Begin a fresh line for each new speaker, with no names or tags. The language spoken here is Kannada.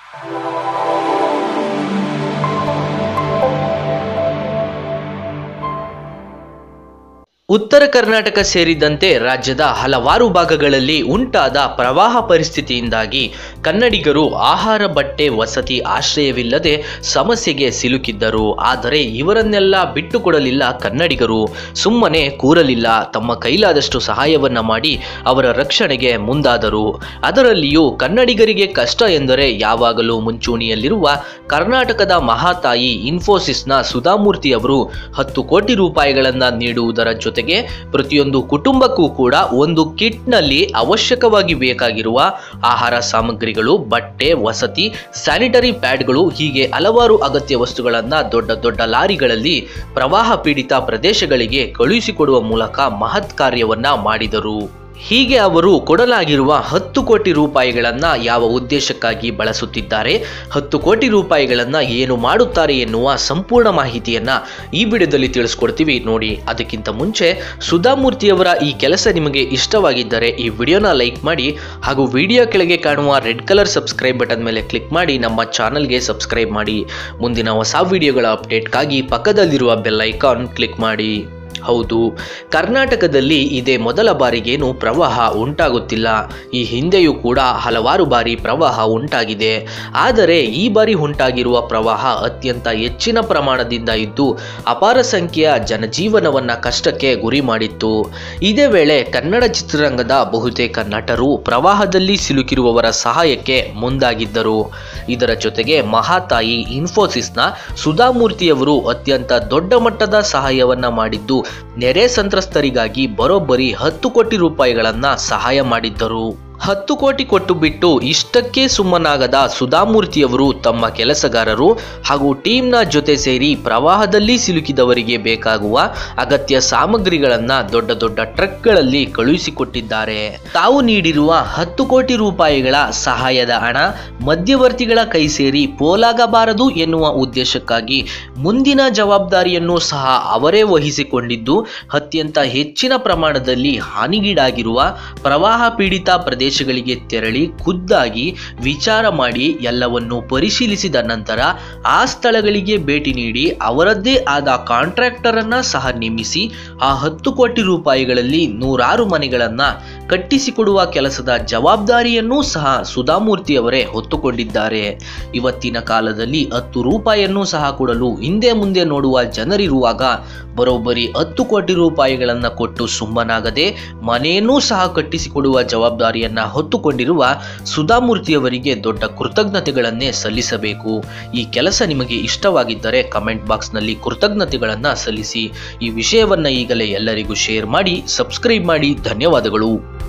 ಉತ್ತರ ಕರ್ನಾಟಕ ಸೇರಿದಂತೆ ರಾಜ್ಯದ ಹಲವಾರು ಭಾಗಗಳಲ್ಲಿ ಉಂಟಾದ ಪ್ರವಾಹ ಪರಿಸ್ಥಿತಿಯಿಂದಾಗಿ ಕನ್ನಡಿಗರು ಆಹಾರ ಬಟ್ಟೆ ವಸತಿ ಆಶ್ರಯವಿಲ್ಲದೆ ಸಮಸ್ಯೆಗೆ ಸಿಲುಕಿದ್ದರು ಆದರೆ ಇವರನ್ನೆಲ್ಲ ಬಿಟ್ಟುಕೊಡಲಿಲ್ಲ ಕನ್ನಡಿಗರು ಸುಮ್ಮನೆ ಕೂರಲಿಲ್ಲ ತಮ್ಮ ಕೈಲಾದಷ್ಟು ಸಹಾಯವನ್ನ ಮಾಡಿ ಅವರ ರಕ್ಷಣೆಗೆ ಮುಂದಾದರು ಅದರಲ್ಲಿಯೂ ಕನ್ನಡಿಗರಿಗೆ ಕಷ್ಟ ಎಂದರೆ ಯಾವಾಗಲೂ ಮುಂಚೂಣಿಯಲ್ಲಿರುವ ಕರ್ನಾಟಕದ ಮಹಾತಾಯಿ ಇನ್ಫೋಸಿಸ್ನ ಸುಧಾಮೂರ್ತಿ ಅವರು ಹತ್ತು ಕೋಟಿ ರೂಪಾಯಿಗಳನ್ನ ನೀಡುವುದರ ಜೊತೆಗೆ ಪ್ರತಿಯೊಂದು ಕುಟುಂಬಕ್ಕೂ ಕೂಡ ಒಂದು ಕಿಟ್ನಲ್ಲಿ ಅವಶ್ಯಕವಾಗಿ ಬೇಕಾಗಿರುವ ಆಹಾರ ಸಾಮಗ್ರಿಗಳು ಬಟ್ಟೆ ವಸತಿ ಸ್ಯಾನಿಟರಿ ಪ್ಯಾಡ್ಗಳು ಹೀಗೆ ಹಲವಾರು ಅಗತ್ಯ ವಸ್ತುಗಳನ್ನ ದೊಡ್ಡ ದೊಡ್ಡ ಲಾರಿಗಳಲ್ಲಿ ಪ್ರವಾಹ ಪೀಡಿತ ಪ್ರದೇಶಗಳಿಗೆ ಕಳುಹಿಸಿಕೊಡುವ ಮೂಲಕ ಮಹತ್ ಕಾರ್ಯವನ್ನ ಮಾಡಿದರು ಹೀಗೆ ಅವರು ಕೊಡಲಾಗಿರುವ ಹತ್ತು ಕೋಟಿ ರೂಪಾಯಿಗಳನ್ನ ಯಾವ ಉದ್ದೇಶಕ್ಕಾಗಿ ಬಳಸುತ್ತಿದ್ದಾರೆ ಹತ್ತು ಕೋಟಿ ವಿಡಿಯೋಗಳನ್ನ ಏನು ಮಾಡುತ್ತಾರೆ ಎನ್ನುವ ಸಂಪೂರ್ಣ ಮಾಹಿತಿಯನ್ನ ಈ ವಿಡಿಯೋದಲ್ಲಿ ತಿಳಿಸ್ಕೊಡ್ತೀವಿ ನೋಡಿ ಅದಕ್ಕಿಂತ ಮುಂಚೆ ಸುಧಾಮೂರ್ತಿಯವರ ಈ ಕೆಲಸ ನಿಮಗೆ ಇಷ್ಟವಾಗಿದ್ದರೆ ಈ ವಿಡಿಯೋನ ಲೈಕ್ ಮಾಡಿ ಹಾಗೂ ವಿಡಿಯೋ ಕೆಳಗೆ ಕಾಣುವ ರೆಡ್ ಕಲರ್ ಸಬ್ಸ್ಕ್ರೈಬ್ ಬಟನ್ ಮೇಲೆ ಕ್ಲಿಕ್ ಮಾಡಿ ನಮ್ಮ ಚಾನಲ್ಗೆ ಸಬ್ಸ್ಕ್ರೈಬ್ ಮಾಡಿ ಮುಂದಿನ ಹೊಸ ವಿಡಿಯೋಗಳ ಅಪ್ಡೇಟ್ಗಾಗಿ ಪಕ್ಕದಲ್ಲಿರುವ ಬೆಲ್ ಐಕಾನ್ ಕ್ಲಿಕ್ ಮಾಡಿ ಹೌದು ಕರ್ನಾಟಕದಲ್ಲಿ ಇದೇ ಮೊದಲ ಬಾರಿಗೇನು ಪ್ರವಾಹ ಉಂಟಾಗುತ್ತಿಲ್ಲ ಈ ಹಿಂದೆಯೂ ಕೂಡ ಹಲವಾರು ಬಾರಿ ಪ್ರವಾಹ ಉಂಟಾಗಿದೆ ಆದರೆ ಈ ಬಾರಿ ಉಂಟಾಗಿರುವ ಪ್ರವಾಹ ಅತ್ಯಂತ ಹೆಚ್ಚಿನ ಪ್ರಮಾಣದಿಂದ ಇದ್ದು ಅಪಾರ ಸಂಖ್ಯೆಯ ಜನಜೀವನವನ್ನ ಕಷ್ಟಕ್ಕೆ ಗುರಿ ಮಾಡಿತ್ತು ಇದೇ ವೇಳೆ ಕನ್ನಡ ಚಿತ್ರರಂಗದ ಬಹುತೇಕ ನಟರು ಪ್ರವಾಹದಲ್ಲಿ ಸಿಲುಕಿರುವವರ ಸಹಾಯಕ್ಕೆ ಮುಂದಾಗಿದ್ದರು ಇದರ ಜೊತೆಗೆ ಮಹಾತಾಯಿ ಇನ್ಫೋಸಿಸ್ನ ಸುಧಾಮೂರ್ತಿಯವರು ಅತ್ಯಂತ ದೊಡ್ಡ ಮಟ್ಟದ ಸಹಾಯವನ್ನ ಮಾಡಿದ್ದು ನೆರೆ ಸಂತ್ರಸ್ತರಿಗಾಗಿ ಬರೋಬ್ಬರಿ ಹತ್ತು ಕೋಟಿ ರೂಪಾಯಿಗಳನ್ನ ಸಹಾಯ ಮಾಡಿದ್ದರು ಹತ್ತು ಕೋಟಿ ಕೊಟ್ಟು ಬಿಟ್ಟು ಇಷ್ಟಕ್ಕೆ ಸುಮ್ಮನಾಗದ ಸುಧಾಮೂರ್ತಿಯವರು ತಮ್ಮ ಕೆಲಸಗಾರರು ಹಾಗೂ ಟೀಮ್ನ ಜೊತೆ ಸೇರಿ ಪ್ರವಾಹದಲ್ಲಿ ಸಿಲುಕಿದವರಿಗೆ ಬೇಕಾಗುವ ಅಗತ್ಯ ಸಾಮಗ್ರಿಗಳನ್ನ ದೊಡ್ಡ ದೊಡ್ಡ ಟ್ರಕ್ಗಳಲ್ಲಿ ಕಳುಹಿಸಿಕೊಟ್ಟಿದ್ದಾರೆ ತಾವು ನೀಡಿರುವ ಹತ್ತು ಕೋಟಿ ರೂಪಾಯಿಗಳ ಸಹಾಯದ ಹಣ ಮಧ್ಯವರ್ತಿಗಳ ಕೈ ಸೇರಿ ಪೋಲಾಗಬಾರದು ಎನ್ನುವ ಉದ್ದೇಶಕ್ಕಾಗಿ ಮುಂದಿನ ಜವಾಬ್ದಾರಿಯನ್ನು ಸಹ ಅವರೇ ವಹಿಸಿಕೊಂಡಿದ್ದು ಅತ್ಯಂತ ಹೆಚ್ಚಿನ ಪ್ರಮಾಣದಲ್ಲಿ ಹಾನಿಗೀಡಾಗಿರುವ ಪ್ರವಾಹ ಪೀಡಿತ ಪ್ರದೇಶಗಳಿಗೆ ತೆರಳಿ ಖುದ್ದಾಗಿ ವಿಚಾರ ಮಾಡಿ ಎಲ್ಲವನ್ನು ಪರಿಶೀಲಿಸಿದ ನಂತರ ಆ ಸ್ಥಳಗಳಿಗೆ ಭೇಟಿ ನೀಡಿ ಅವರದ್ದೇ ಆದ ಕಾಂಟ್ರಾಕ್ಟರ್ ಅನ್ನ ಸಹ ನೇಮಿಸಿ ಆ ಹತ್ತು ಕೋಟಿ ರೂಪಾಯಿಗಳಲ್ಲಿ ನೂರಾರು ಮನೆಗಳನ್ನ ಕಟ್ಟಿಸಿಕೊಡುವ ಕೆಲಸದ ಜವಾಬ್ದಾರಿಯನ್ನೂ ಸಹ ಸುಧಾಮೂರ್ತಿ ಅವರೇ ಹೊತ್ತುಕೊಂಡಿದ್ದಾರೆ ಇವತ್ತಿನ ಕಾಲದಲ್ಲಿ ಹತ್ತು ರೂಪಾಯಿಯನ್ನು ಸಹ ಕೊಡಲು ಹಿಂದೆ ಮುಂದೆ ನೋಡುವ ಜನರಿರುವಾಗ ಬರೋಬ್ಬರಿ ಹತ್ತು ಕೋಟಿ ರೂಪಾಯಿಗಳನ್ನ ಕೊಟ್ಟು ಸುಮ್ಮನಾಗದೆ ಮನೆಯನ್ನೂ ಸಹ ಕಟ್ಟಿಸಿಕೊಡುವ ಜವಾಬ್ದಾರಿಯನ್ನ ಹೊತ್ತುಕೊಂಡಿರುವ ಸುಧಾಮೂರ್ತಿಯವರಿಗೆ ದೊಡ್ಡ ಕೃತಜ್ಞತೆಗಳನ್ನೇ ಸಲ್ಲಿಸಬೇಕು ಈ ಕೆಲಸ ನಿಮಗೆ ಇಷ್ಟವಾಗಿದ್ದರೆ ಕಮೆಂಟ್ ಬಾಕ್ಸ್ನಲ್ಲಿ ಕೃತಜ್ಞತೆಗಳನ್ನ ಸಲ್ಲಿಸಿ ಈ ವಿಷಯವನ್ನ ಈಗಲೇ ಎಲ್ಲರಿಗೂ ಶೇರ್ ಮಾಡಿ ಸಬ್ಸ್ಕ್ರೈಬ್ ಮಾಡಿ ಧನ್ಯವಾದಗಳು